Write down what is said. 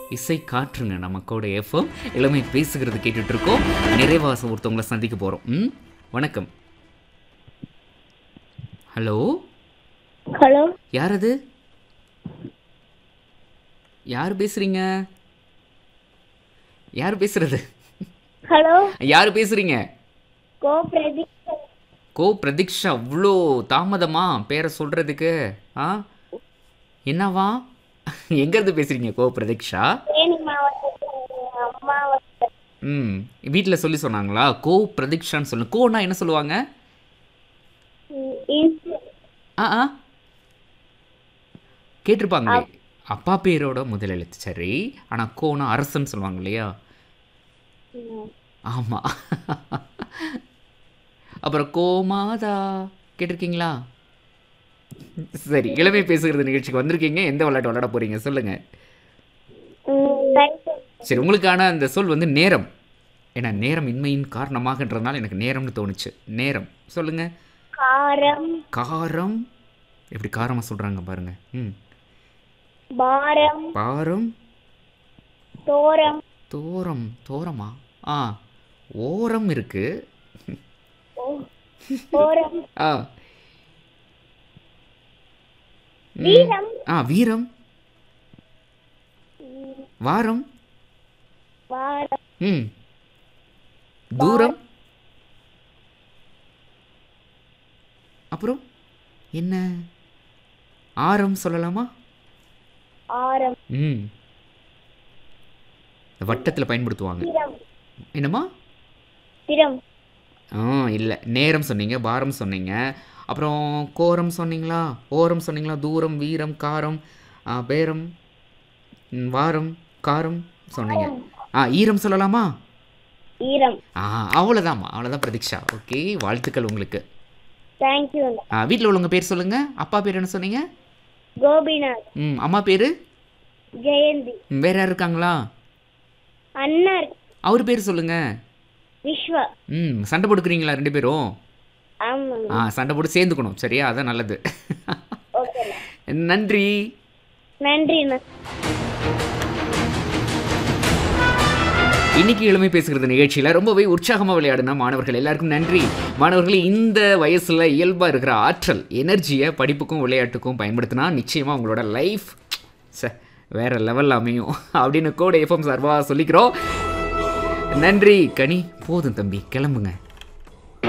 இசை காற்றுங்க நமக்கோட எஃப்எம் இளமை பேசுகிறது கேட்டுட்டு இருக்கோம் நிறைவாசம் ஒருத்தவங்களை சந்திக்க போகிறோம் ம் வணக்கம் ஹலோ ஹலோ யார் அது யார் பேசுறீங்க யார் பேசுறது ஹலோ யார் பேசுறீங்க கோ பிரதீப் கோ பிரதீக்ஷா அவ்வளோ தாமதமா பேரை சொல்றதுக்கு ஆ என்னவா எங்கேருந்து பேசுறீங்க கோ பிரதீக்ஷா தேனி மாவட்டத்தில் அம்மா வந்து ம் வீட்டில் சொல்லி சொன்னாங்களா கோ பிரதீக்ஷான்னு சொல்லு கோனா என்ன சொல்லுவாங்க ஆ ஆ கேட்டிருப்பாங்களே அப்பா பேரோட முதல் எழுத்து சரி ஆனால் கோனா அரசன் சொல்லுவாங்க இல்லையா ஆமாம் அப்புறம் கோமாதா கேட்டிருக்கீங்களா சரி இளமை பேசுகிறது நிகழ்ச்சிக்கு வந்திருக்கீங்க எந்த விளையாட்டு விளையாட போறீங்க சொல்லுங்க சரி உங்களுக்கான அந்த சொல் வந்து நேரம் ஏன்னா நேரம் இன்மையின் காரணமாகன்றதுனால எனக்கு நேரம்னு தோணுச்சு நேரம் சொல்லுங்க காரம் காரம் எப்படி காரமாக சொல்கிறாங்க பாருங்க ம் பாரம் பாரம் தோரம் தோரம் தோரமா ஆ ஓரம் இருக்கு ஓ- ஓரம் ஆ ம். வீரம் ஆ வீரம் வாரம் வாரம் ம் தூரம் அப்புறம் என்ன ஆரம் சொல்லலாமா ஆரம் ம் வட்டத்தில் பயன்படுத்துவாங்க திரம் என்னம்மா திரம் ஆ இல்லை நேரம் சொன்னீங்க பாரம் சொன்னீங்க அப்புறம் கோரம் சொன்னீங்களா ஓரம் சொன்னீங்களா தூரம் வீரம் காரம் ஆ, பேரம் ம், வாரம் காரம் சொன்னீங்க ஆ ஈரம் சொல்லலாமா ஈரம் ஆ அவ்வளோதாம்மா அவ்வளோதான் பிரதீக்ஷா ஓகே வாழ்த்துக்கள் உங்களுக்கு தேங்க்யூ ஆ வீட்டில் உள்ளவங்க பேர் சொல்லுங்கள் அப்பா பேர் என்ன சொன்னீங்க கோபிநாத் ம் அம்மா பேர் ஜெயந்தி வேற யார் இருக்காங்களா அண்ணர் அவர் பேர் சொல்லுங்கள் விஸ்வா ம் சண்டை போட்டுக்கிறீங்களா ரெண்டு பேரும் ஆமாம் ஆ சண்டை போட்டு சேர்ந்துக்கணும் சரியா அதான் நல்லது ஓகே நன்றி நன்றிண்ணா இன்னைக்கு இளமை பேசுகிறது நிகழ்ச்சியில் ரொம்பவே உற்சாகமாக விளையாடின மாணவர்கள் எல்லாருக்கும் நன்றி மாணவர்களே இந்த வயசில் இயல்பாக இருக்கிற ஆற்றல் எனர்ஜியை படிப்புக்கும் விளையாட்டுக்கும் பயன்படுத்தினா நிச்சயமாக உங்களோட லைஃப் ச வேற லெவல் அமையும் அப்படின்னு கூட எஃப்எம் சார்பாக சொல்லிக்கிறோம் நன்றி கனி போதும் தம்பி கிளம்புங்க